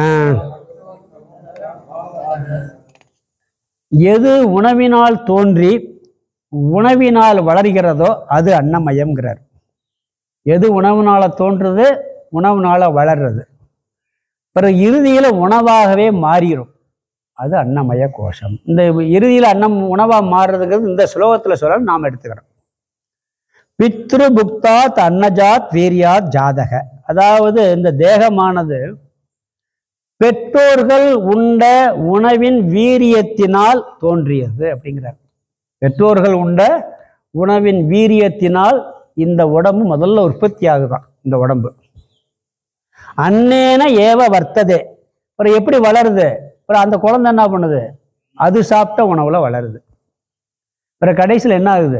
எது உணவினால் தோன்றி உணவினால் வளர்கிறதோ அது அன்னமயம்ங்கிறார் எது உணவுனால தோன்றுது உணவுனால வளர்றது பிறகு இறுதியில் உணவாகவே மாறிடும் அது அன்னமய கோஷம் இந்த இறுதியில் அன்னம் உணவாக மாறுறதுங்கிறது இந்த ஸ்லோகத்தில் சொல்ல நாம் எடுத்துக்கிறோம் பித்ரு புக்தாத் அன்னஜாத் வீரியாத் ஜாதக அதாவது இந்த தேகமானது பெற்றோர்கள் உண்ட உணவின் வீரியத்தினால் தோன்றியது அப்படிங்கிறார் பெற்றோர்கள் உண்ட உணவின் வீரியத்தினால் இந்த உடம்பு முதல்ல உற்பத்தி ஆகுதான் இந்த உடம்பு அன்னேன ஏவ வர்த்ததே அப்புறம் எப்படி வளருது அப்புறம் அந்த குழந்தை என்ன பண்ணுது அது சாப்பிட்ட உணவுல வளருது அப்புறம் கடைசியில் என்ன ஆகுது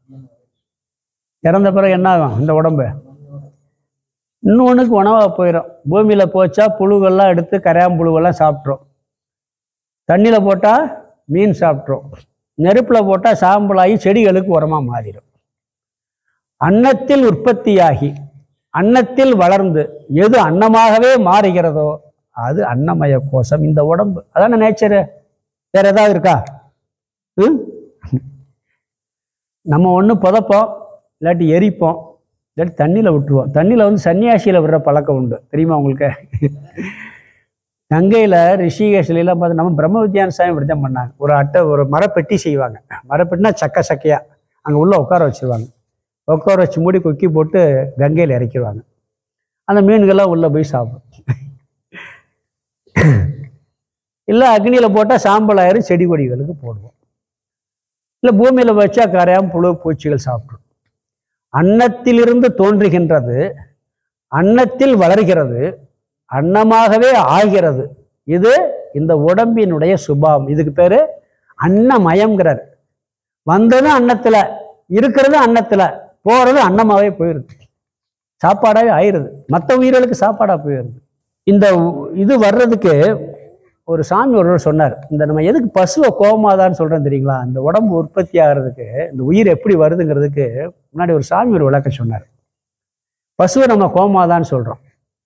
இறந்த பிறகு என்ன ஆகும் இந்த உடம்பு இன்னொன்றுக்கு உணவாக போயிடும் பூமியில் போச்சா புழுவெல்லாம் எடுத்து கரையாம்புழுவெல்லாம் சாப்பிட்ரும் தண்ணியில் போட்டால் மீன் சாப்பிட்ரும் நெருப்பில் போட்டால் சாம்பலாகி செடிகளுக்கு உரமாக மாறிடும் அன்னத்தில் உற்பத்தியாகி அன்னத்தில் வளர்ந்து எது அன்னமாகவே மாறுகிறதோ அது அன்னமய கோஷம் இந்த உடம்பு அதான நேச்சரு வேற ஏதாவது இருக்கா ம்? நம்ம ஒன்று புதைப்போம் இல்லாட்டி எரிப்போம் இல்லாட்டி தண்ணியில் விட்டுருவோம் தண்ணியில் வந்து சன்னியாசியில் விடுற பழக்கம் உண்டு தெரியுமா உங்களுக்கு கங்கையில் ரிஷிகேஷ்லாம் பார்த்து நம்ம பிரம்ம வித்யான சாமி இப்படி தான் பண்ணாங்க ஒரு அட்டை ஒரு மரப்பெட்டி செய்வாங்க மரப்பெட்டினா சக்க சக்கையாக அங்கே உள்ளே உட்கார வச்சிருவாங்க உட்கார வச்சு மூடி கொக்கி போட்டு கங்கையில் இறக்கிடுவாங்க அந்த மீன்கள்லாம் உள்ளே போய் சாப்பிடும் இல்லை அக்னியில் போட்டால் சாம்பல் ஆயிரும் செடி கொடிகளுக்கு போடுவோம் இல்லை பூமியில் வச்சா கரையாம் புழு பூச்சிகள் சாப்பிடும் அன்னத்திலிருந்து தோன்றுகின்றது அன்னத்தில் வளர்கிறது அன்னமாகவே ஆகிறது இது இந்த உடம்பினுடைய சுபாவம் இதுக்கு பேரு அன்னமயம்ங்கிறார் வந்ததும் அன்னத்துல இருக்கிறது அன்னத்துல போறது அன்னமாவே போயிருது சாப்பாடாவே ஆயிருது மற்ற உயிர்களுக்கு சாப்பாடா போயிருது இந்த உ- இது வர்றதுக்கு ஒரு சாமி ஒருவர் சொன்னார் இந்த நம்ம எதுக்கு பசுவை கோமாதான்னு சொல்றோம் தெரியுங்களா இந்த உடம்பு உற்பத்தி ஆகிறதுக்கு இந்த உயிர் எப்படி வருதுங்கிறதுக்கு முன்னாடி ஒரு சாமி ஒரு விளக்கம் சொன்னார் பசுவை நம்ம கோமாதான்னு சொல்றோம்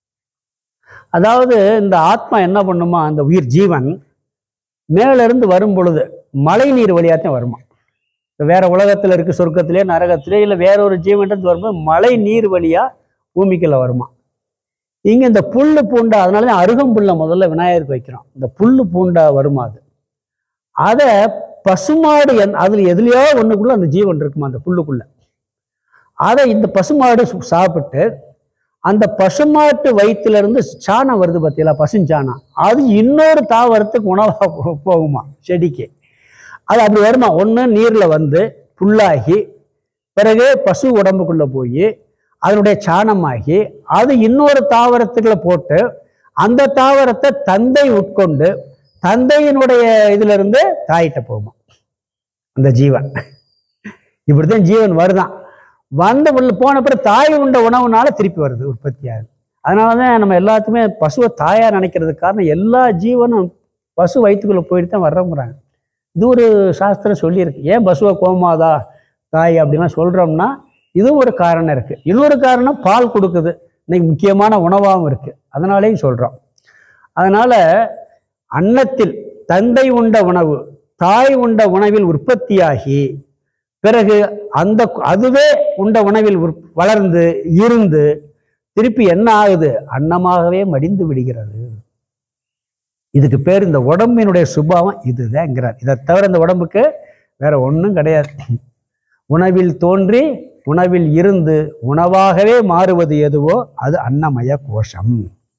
அதாவது இந்த ஆத்மா என்ன பண்ணுமா அந்த உயிர் ஜீவன் மேல இருந்து வரும் பொழுது மழை நீர் வழியாத்தான் வருமா இப்ப வேற உலகத்துல இருக்கு சொர்க்கத்திலே நரகத்திலே இல்லை வேற ஒரு ஜீவன்றது வரும்போது மழை நீர் வழியா பூமிக்குள்ள வருமா இங்க இந்த புல்லு பூண்டா அதனால தான் அருகம்புல்லை முதல்ல விநாயகருக்கு வைக்கிறோம் இந்த புல்லு பூண்டா வருமா அது அதை பசுமாடு என் அதுல எதுலையோ ஒண்ணுக்குள்ள அந்த ஜீவன் இருக்குமா அந்த புல்லுக்குள்ள அதை இந்த பசுமாடு சு- சாப்பிட்டு அந்த பசுமாட்டு வயிற்றுல இருந்து சாணம் வருது பார்த்தீங்களா பசுஞ்சாணம் அது இன்னொரு தாவரத்துக்கு உணவா போ- போகுமா செடிக்கு அது அப்படி வருமா ஒன்று நீர்ல வந்து புல்லாகி பிறகு பசு உடம்புக்குள்ள போய் அதனுடைய சாணமாகி அது இன்னொரு தாவரத்துக்குள்ள போட்டு அந்த தாவரத்தை தந்தை உட்கொண்டு தந்தையினுடைய இதுல இருந்து தாயிட்ட போகுமா அந்த ஜீவன் இப்படித்தான் ஜீவன் வருதான் வந்த உள்ள போன பிறகு தாய் உண்ட உணவுனால திருப்பி வருது உற்பத்தி ஆகுது அதனால தான் நம்ம எல்லாத்துக்குமே பசுவை தாயா நினைக்கிறதுக்கு காரணம் எல்லா ஜீவனும் பசு வயிற்றுக்குள்ள போயிட்டு தான் வர்றோங்கிறாங்க இது ஒரு சாஸ்திரம் சொல்லியிருக்கு ஏன் பசுவை கோமாதா தாய் அப்படிலாம் சொல்றோம்னா இதுவும் ஒரு காரணம் இருக்கு இன்னொரு காரணம் பால் கொடுக்குது இன்னைக்கு முக்கியமான உணவாகவும் இருக்கு அதனாலேயும் சொல்றோம் அதனால அன்னத்தில் தந்தை உண்ட உணவு தாய் உண்ட உணவில் உற்பத்தியாகி பிறகு அந்த அதுவே உண்ட உணவில் உற்- வளர்ந்து இருந்து திருப்பி என்ன ஆகுது அன்னமாகவே மடிந்து விடுகிறது இதுக்கு பேர் இந்த உடம்பினுடைய சுபாவம் இதுதான்ங்கிறார் இதை தவிர இந்த உடம்புக்கு வேற ஒன்றும் கிடையாது உணவில் தோன்றி உணவில் இருந்து உணவாகவே மாறுவது எதுவோ அது அன்னமய கோஷம்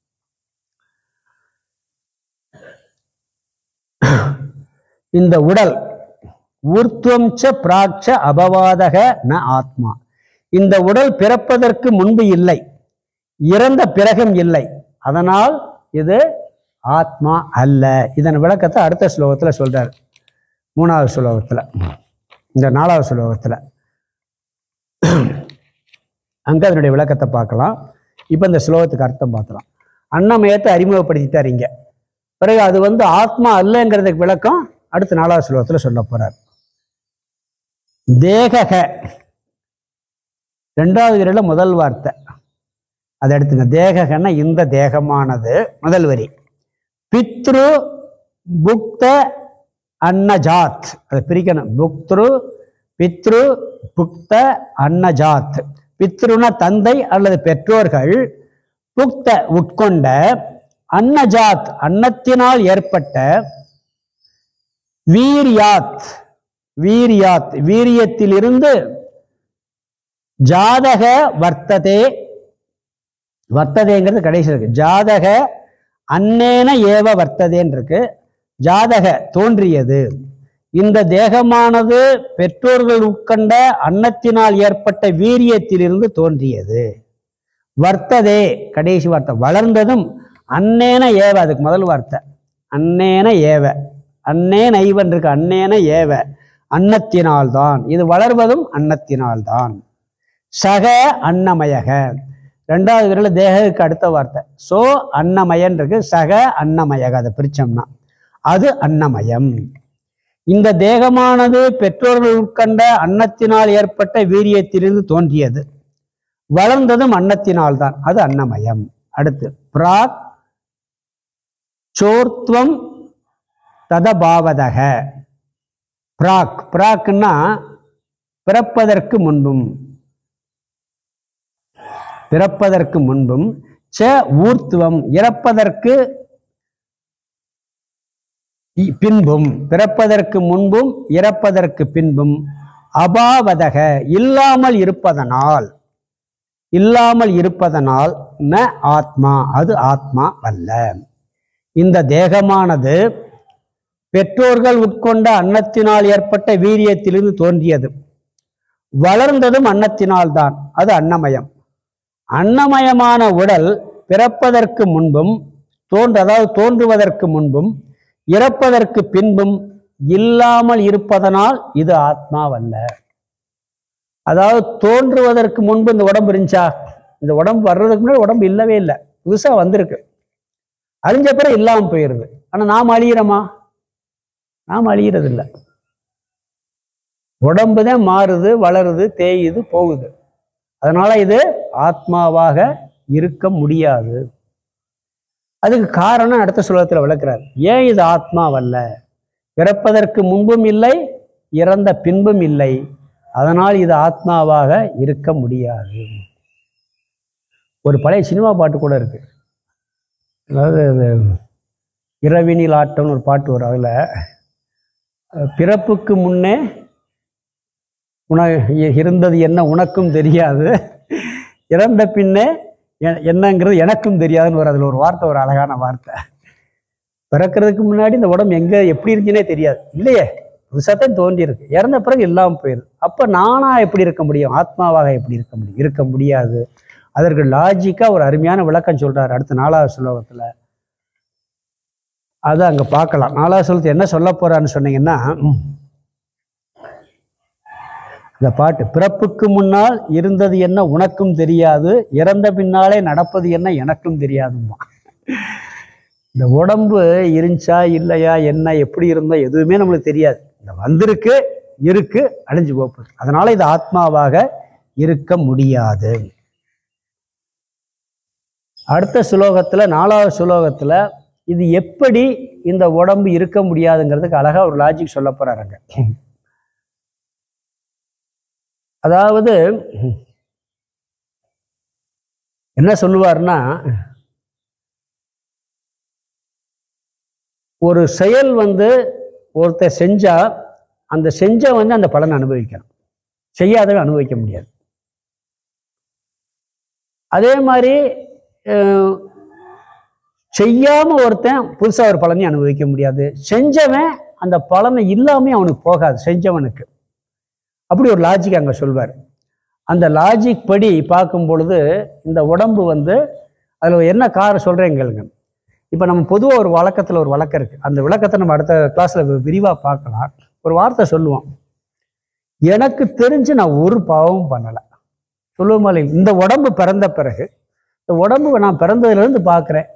இந்த உடல் ஊர்த்துவம் ச பிராட்ச அபவாதக ந ஆத்மா இந்த உடல் பிறப்பதற்கு முன்பு இல்லை இறந்த பிறகும் இல்லை அதனால் இது ஆத்மா அல்ல இதன் விளக்கத்தை அடுத்த ஸ்லோகத்துல சொல்றார் மூணாவது ஸ்லோகத்துல இந்த நாலாவது ஸ்லோகத்துல அங்க அதனுடைய விளக்கத்தை பார்க்கலாம் இப்போ இந்த ஸ்லோகத்துக்கு அர்த்தம் பார்க்கலாம் அன்னமயத்தை அறிமுகப்படுத்திட்டார் இங்க பிறகு அது வந்து ஆத்மா அல்லங்கிறதுக்கு விளக்கம் அடுத்த நாலாவது ஸ்லோகத்தில் சொல்ல போறார் தேகக ரெண்டாவது விரல முதல் வார்த்தை அதை எடுத்துங்க தேககன்னா இந்த தேகமானது முதல் வரி பித்ரு புக்த அன்னஜாத் அதை பிரிக்கணும் புக்திரு பித்ரு புக்த அன்னஜாத் பித்ருன தந்தை அல்லது பெற்றோர்கள் புக்த உட்கொண்ட அன்னஜாத் அன்னத்தினால் ஏற்பட்ட வீரியாத் வீரியாத் வீரியத்திலிருந்து ஜாதக வர்த்ததே வர்த்ததேங்கிறது கடைசி இருக்கு ஜாதக அன்னேன ஏவ வர்த்ததேன்னு இருக்கு ஜாதக தோன்றியது இந்த தேகமானது பெற்றோர்கள் உட்கண்ட அன்னத்தினால் ஏற்பட்ட வீரியத்திலிருந்து தோன்றியது வர்த்ததே கடைசி வார்த்தை வளர்ந்ததும் அன்னேன ஏவ அதுக்கு முதல் வார்த்தை அன்னேன ஏவ அன்னேன் ஐவன் இருக்கு அன்னேன ஏவ அன்னத்தினால்தான் இது வளர்வதும் அன்னத்தினால்தான் சக அன்னமயக ரெண்டாவது விரல தேகத்துக்கு அடுத்த வார்த்தை சோ அன்னமயன் இருக்கு சக அன்னமயக அதை பிரிச்சோம்னா அது அன்னமயம் இந்த தேகமானது பெற்றோர்கள் உட்கண்ட அன்னத்தினால் ஏற்பட்ட வீரியத்திலிருந்து தோன்றியது வளர்ந்ததும் அன்னத்தினால்தான் அது அன்னமயம் அடுத்து பிராக் சோர்த்வம் ததபாவதக பிராக் பிராக்னா பிறப்பதற்கு முன்பும் பிறப்பதற்கு முன்பும் ச ஊர்த்துவம் இறப்பதற்கு இ- பின்பும் பிறப்பதற்கு முன்பும் இறப்பதற்கு பின்பும் அபாவதக இல்லாமல் இருப்பதனால் இல்லாமல் இருப்பதனால் ந ஆத்மா அது ஆத்மா அல்ல இந்த தேகமானது பெற்றோர்கள் உட்கொண்ட அன்னத்தினால் ஏற்பட்ட வீரியத்திலிருந்து தோன்றியது வளர்ந்ததும் அன்னத்தினால்தான் அது அன்னமயம் அன்னமயமான உடல் பிறப்பதற்கு முன்பும் தோன்று அதாவது தோன்றுவதற்கு முன்பும் இறப்பதற்கு பின்பும் இல்லாமல் இருப்பதனால் இது ஆத்மாவல்ல அதாவது தோன்றுவதற்கு முன்பு இந்த உடம்பு இருந்துச்சா இந்த உடம்பு வர்றதுக்கு முன்னாடி உடம்பு இல்லவே இல்லை புதுசா வந்திருக்கு அழிஞ்ச பிறகு இல்லாமல் போயிடுது ஆனா நாம் அழியிறோமா நாம் அழியிறது இல்லை உடம்பு தான் மாறுது வளருது தேயுது போகுது அதனால இது ஆத்மாவாக இருக்க முடியாது அதுக்கு காரணம் அடுத்த சுலகத்தில் விளக்குறார் ஏன் இது ஆத்மாவல்ல பிறப்பதற்கு முன்பும் இல்லை இறந்த பின்பும் இல்லை அதனால் இது ஆத்மாவாக இருக்க முடியாது ஒரு பழைய சினிமா பாட்டு கூட இருக்கு அதாவது அது இரவினில் ஆட்டம்னு ஒரு பாட்டு வரும் அதில் அஹ், பிறப்புக்கு முன்னே உன இருந்தது என்ன உனக்கும் தெரியாது இறந்த பின்னே எ- என்னங்கிறது எனக்கும் தெரியாதுன்னு ஒரு அதில் ஒரு வார்த்தை ஒரு அழகான வார்த்தை பிறக்கிறதுக்கு முன்னாடி இந்த உடம்பு எங்கே எப்படி இருந்துச்சுனே தெரியாது இல்லையே புதுசாத்தான் தோன்றி இருக்கு இறந்த பிறகு இல்லாமல் போயிடுது அப்போ நானா எப்படி இருக்க முடியும் ஆத்மாவாக எப்படி இருக்க முடியும் இருக்க முடியாது அதற்கு லாஜிக்காக ஒரு அருமையான விளக்கம் சொல்றாரு அடுத்த நாலாவது ஸ்லோகத்தில் அதை அங்கே பார்க்கலாம் நாலாவது ஸ்லோகத்தில் என்ன சொல்ல போறான்னு சொன்னீங்கன்னா ம், இந்த பாட்டு பிறப்புக்கு முன்னால் இருந்தது என்ன உனக்கும் தெரியாது இறந்த பின்னாலே நடப்பது என்ன எனக்கும் தெரியாதும்மா இந்த உடம்பு இருந்துச்சா இல்லையா என்ன எப்படி இருந்தோ எதுவுமே நம்மளுக்கு தெரியாது இந்த வந்திருக்கு இருக்கு அழிஞ்சு போகுது அதனால இது ஆத்மாவாக இருக்க முடியாது அடுத்த சுலோகத்துல நாலாவது சுலோகத்துல இது எப்படி இந்த உடம்பு இருக்க முடியாதுங்கிறதுக்கு அழகா ஒரு லாஜிக் சொல்ல போறாருங்க அதாவது என்ன சொல்லுவார்னா ஒரு செயல் வந்து ஒருத்தர் செஞ்சா அந்த செஞ்ச வந்து அந்த பலனை அனுபவிக்கணும் செய்யாதவன் அனுபவிக்க முடியாது அதே மாதிரி அஹ், செய்யாம ஒருத்தன் புதுசா ஒரு பலனையும் அனுபவிக்க முடியாது செஞ்சவன் அந்த பலனை இல்லாமே அவனுக்கு போகாது செஞ்சவனுக்கு அப்படி ஒரு லாஜிக் அங்க சொல்வார் அந்த லாஜிக் படி பார்க்கும் பொழுது இந்த உடம்பு வந்து அதில் என்ன காரணம் சொல்கிறேன் கேளுங்க இப்போ நம்ம பொதுவாக ஒரு வழக்கத்தில் ஒரு வழக்கம் இருக்குது அந்த விளக்கத்தை நம்ம அடுத்த கிளாஸில் விரிவாக பார்க்கலாம் ஒரு வார்த்தை சொல்லுவோம் எனக்கு தெரிஞ்சு நான் ஒரு பாவமும் பண்ணலை சொல்லுவோமா இல்லைங்க இந்த உடம்பு பிறந்த பிறகு இந்த உடம்பு நான் பிறந்ததுலேருந்து பார்க்குறேன்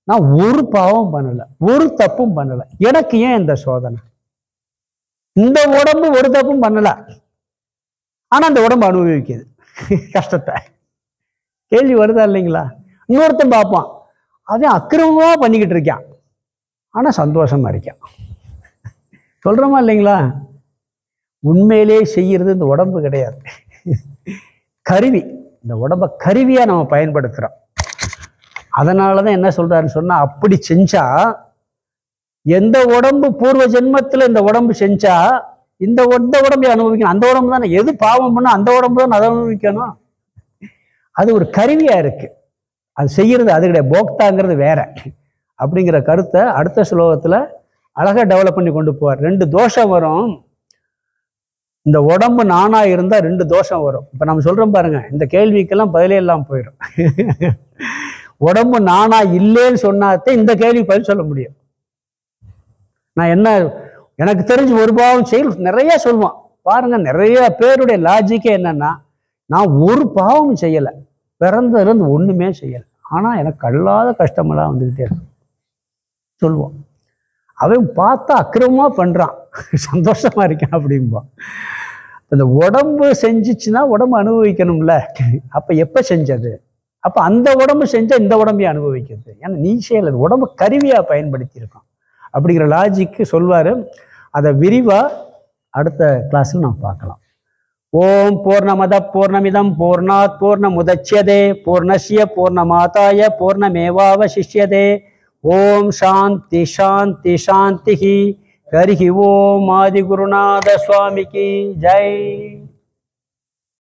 நான் ஒரு பாவம் பண்ணல ஒரு தப்பும் பண்ணல எனக்கு ஏன் இந்த சோதனை இந்த உடம்பு ஒரு தப்பும் பண்ணல ஆனா அந்த உடம்பு அனுபவிக்குது கஷ்டத்தை கேள்வி வருதா இல்லைங்களா இன்னொருத்தன் பார்ப்பான் அவன் அக்கிரமமா பண்ணிக்கிட்டு இருக்கான் ஆனா சந்தோஷமா இருக்கான் சொல்றோமா இல்லைங்களா உண்மையிலேயே செய்யறது இந்த உடம்பு கிடையாது கருவி இந்த உடம்ப கருவியா நம்ம பயன்படுத்துறோம் அதனால தான் என்ன சொல்றாருன்னு சொன்னா அப்படி செஞ்சா எந்த உடம்பு பூர்வ ஜென்மத்துல இந்த உடம்பு செஞ்சா இந்த இந்த உடம்பை அனுபவிக்கணும் அந்த உடம்பு தானே எது பாவம் பண்ணா அந்த உடம்பு தான் அதை அனுபவிக்கணும் அது ஒரு கருவியா இருக்கு அது செய்யறது அது கிடையாது போக்தாங்கிறது வேற அப்படிங்கிற கருத்தை அடுத்த ஸ்லோகத்துல அழகா டெவலப் பண்ணி கொண்டு போவார் ரெண்டு தோஷம் வரும் இந்த உடம்பு நானா இருந்தா ரெண்டு தோஷம் வரும் இப்ப நம்ம சொல்றோம் பாருங்க இந்த கேள்விக்கெல்லாம் பதிலே எல்லாம் போயிடும் உடம்பு நானா இல்லைன்னு சொன்னாத்தே இந்த கேள்வி பதில் சொல்ல முடியும் நான் என்ன எனக்கு தெரிஞ்சு ஒரு பாவம் செயல் நிறைய சொல்லுவான் பாருங்க நிறைய பேருடைய லாஜிக்கே என்னன்னா நான் ஒரு பாவமும் செய்யலை பிறந்ததுலேருந்து ஒண்ணுமே செய்யலை ஆனா எனக்கு அல்லாத கஷ்டமெல்லாம் வந்துக்கிட்டே இருக்கு சொல்லுவான் அவன் பார்த்தா அக்கிரமமா பண்றான் சந்தோஷமா இருக்கேன் அப்படிம்பான் இந்த உடம்பு செஞ்சுச்சுன்னா உடம்பு அனுபவிக்கணும்ல அப்ப எப்ப செஞ்சது அப்ப அந்த உடம்பு செஞ்சா இந்த உடம்பையும் அனுபவிக்கிறது ஏன்னா நீ செய்யல அது உடம்பு கருவியா பயன்படுத்தி இருக்கோம் அப்படிங்கிற லாஜிக்கு சொல்வாரு அதை விரிவா அடுத்த கிளாஸ்ல நாம் பார்க்கலாம் ஓம் பூர்ணமத பூர்ணமிதம் பூர்ணாத் பூர்ணமுதட்சியதே பூர்ணஸ்ய பூர்ணமாதாய பூர்ணமேவாவசிஷ்யதே ஓம் சாந்தி சாந்தி சாந்தி ஹரிஹி ஓம் ஆதிகுருநாத சுவாமிக்கு ஜெய்